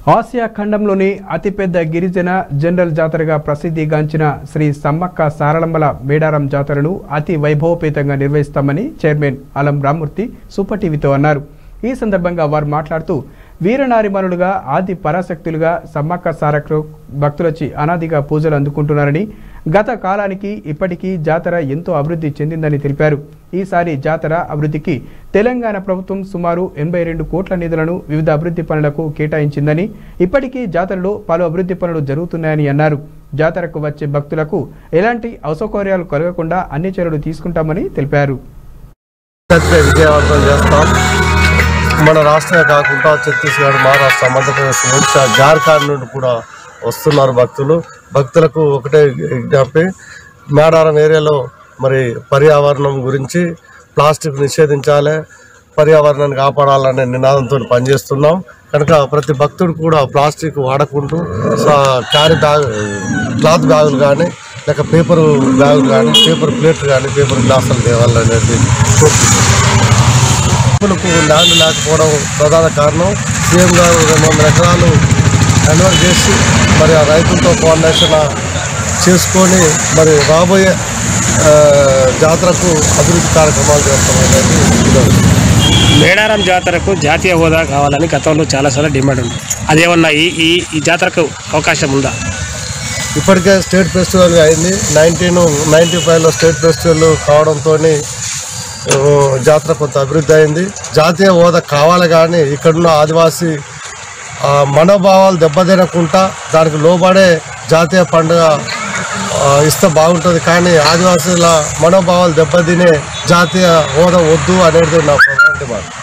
Asia ఖండంలోని అతిపెద్ద గిరిజన general జాతరగా ప్రసిద్ధిగాంచిన శ్రీ సమ్మక్క సారళంబల మేడారం జాతరను అతి వైభవపేతంగా నిర్వహిస్తామని చైర్మన్ అలం రామ్మూర్తి సూపర్ టీవీతో అన్నారు ఈ సందర్భంగా వారు మాట్లాడుతూ వీరనారిమణులుగా ఆది పరాశక్తులుగా సమ్మక్క సారకు భక్తులొచ్చి అనాదిగా పూజలు అందుకుంటున్నారని గత కాలానికి ఇప్పటికీ జాతర ఎంతో అభివృద్ధి చెందిందని తెలిపారు ఈసారి జాతర అభివృద్ధికి తెలంగాణ ప్రభుత్వం సుమారు ఎనభై రెండు కోట్ల నిధులను వివిధ అభివృద్ధి పనులకు కేటాయించిందని ఇప్పటికీ జాతరలో పలు అభివృద్ధి పనులు జరుగుతున్నాయని అన్నారు జాతరకు వచ్చే భక్తులకు ఎలాంటి అసౌకర్యాలు కలగకుండా అన్ని చర్యలు తీసుకుంటామని తెలిపారు జాతర విజయవంతం చేస్తాం మన రాష్ట్రమే కాకుండా ఛత్తీస్గఢ్ మహారాష్ట్ర మధ్యప్రదేశ్ ఒడిశా జార్ఖండ్ నుండి కూడా వస్తున్నారు భక్తులు భక్తులకు ఒకటే విజ్ఞప్తి మేడారం ఏరియాలో మరి పర్యావరణం గురించి ప్లాస్టిక్ నిషేధించాలి పర్యావరణాన్ని కాపాడాలనే నినాదంతో పనిచేస్తున్నాం కనుక ప్రతి భక్తుడు కూడా ప్లాస్టిక్ వాడకుంటూ స- క్యారీ బ్యాగ్ క్లాత్ బ్యాగులు కానీ లేక పేపర్ బ్యాగులు కానీ పేపర్ ప్లేట్లు కానీ పేపర్ గ్లాసులు తేవాలనేది కోరుతున్నాం రైతులకు ల్యాండ్ లేకపోవడం ప్రధాన కారణం సీఎం గారు రెండు వందల ఎకరాలు కన్వర్ట్ చేసి మరి ఆ రైతులతో కోఆర్డినేషన్ చేసుకొని మరి రాబోయే ఆ, జాతరకు అభివృద్ధి కార్యక్రమాలు చేస్తామనేది ఈరోజు. మేడారం జాతరకు జాతీయ హోదా కావాలని గతంలో చాలాసార్లు డిమాండ్ ఉంది అదేమన్నా ఈ ఈ ఈ జాతరకు అవకాశం ఉందా ఇప్పటికే స్టేట్ ఫెస్టివల్ అయింది నైన్టీన్ నైన్టీ ఫైవ్లో స్టేట్ ఫెస్టివల్ కావడంతో జాతర కొంత అభివృద్ధి అయింది జాతీయ హోదా కావాలి కానీ ఇక్కడున్న ఆదివాసీ ఆ, మనోభావాలు దెబ్బతినకుండా దానికి లోబడే జాతీయ పండుగ ఆ, ఇస్తే బాగుంటుంది కానీ ఆదివాసీల మనోభావాలు దెబ్బతినే జాతీయ హోదా వద్దు అనేది నా ప్రధాన డిమాండ్